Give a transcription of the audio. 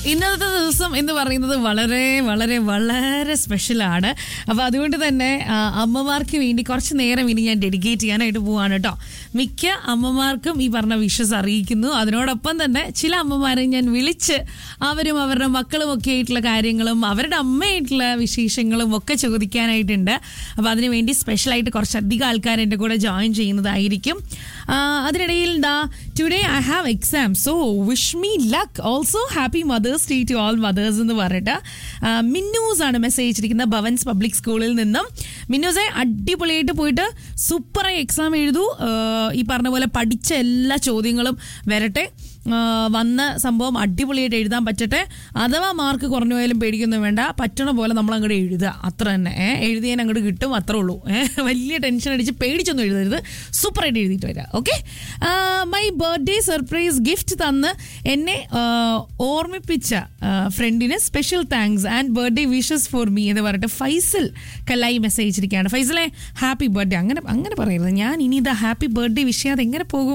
ഇന്നത്തെ ദിവസം എന്ന് പറയുന്നത് വളരെ വളരെ വളരെ സ്പെഷ്യലാണ് അപ്പോൾ അതുകൊണ്ട് തന്നെ ആ, അമ്മമാർക്ക് വേണ്ടി കുറച്ച് നേരം ഇനി ഞാൻ ഡെഡിക്കേറ്റ് ചെയ്യാനായിട്ട് പോവാണ് കേട്ടോ മിക്ക അമ്മമാർക്കും ഈ പറഞ്ഞ വിഷസ് അറിയിക്കുന്നു അതിനോടൊപ്പം തന്നെ ചില അമ്മമാരെ ഞാൻ വിളിച്ച് അവരും അവരുടെ മക്കളും ഒക്കെ ആയിട്ടുള്ള കാര്യങ്ങളും അവരുടെ അമ്മയായിട്ടുള്ള വിശേഷങ്ങളും ഒക്കെ ചോദിക്കാനായിട്ടുണ്ട് അപ്പോൾ അതിനുവേണ്ടി സ്പെഷ്യലായിട്ട് കുറച്ചധികം ആൾക്കാർ എൻ്റെ കൂടെ ജോയിൻ ചെയ്യുന്നതായിരിക്കും ആ, അതിനിടയിൽ ദാ today I have exam so wish me luck also happy mother's day to all mothers എന്ന് പറഞ്ഞിട്ട് ആ, മിന്നൂസ് ആണ് മെസ്സേജ് അയച്ചിരിക്കുന്നത് ഭവൻസ് പബ്ലിക് സ്കൂളിൽ നിന്നും മിന്നൂസെ അടിപൊളിയായിട്ട് പോയിട്ട് സൂപ്പറായി എക്സാം എഴുതൂ ആ, ഈ പറഞ്ഞ പോലെ പഠിച്ച എല്ലാ ചോദ്യങ്ങളും വരട്ടെ ആ, വന്ന സംഭവം അടിപൊളിയായിട്ട് എഴുതാൻ പറ്റട്ടെ അഥവാ മാർക്ക് കുറഞ്ഞു പോയാലും പേടിക്കൊന്നും വേണ്ട പറ്റണ പോലെ നമ്മൾ അങ്ങോട്ട് എഴുതുക അത്ര തന്നെ ഏ എഴുതിയാൽ അങ്ങോട്ട് കിട്ടും അത്രേ ഉള്ളൂ ഏ വലിയ ടെൻഷൻ അടിച്ച് പേടിച്ചൊന്നും എഴുതരുത് സൂപ്പറായിട്ട് എഴുതിയിട്ട് വരിക okay my birthday surprise gift തന്ന് എന്നെ ആ, ഓർമ്മിപ്പിച്ച ഫ്രണ്ടിന് special thanks and birthday wishes for me എന്ന് പറഞ്ഞിട്ട് ഫൈസൽ കല്ലായി മെസ്സേജ് അയച്ചിരിക്കുകയാണ് ഫൈസലെ ഹാപ്പി ബർത്ത്ഡേ അങ്ങനെ അങ്ങനെ പറയരുത് ഞാൻ ഇനി ഇതാ ഹാപ്പി ബർത്ത്ഡേ വിഷ് ചെയ്യാതെ എങ്ങനെ പോകും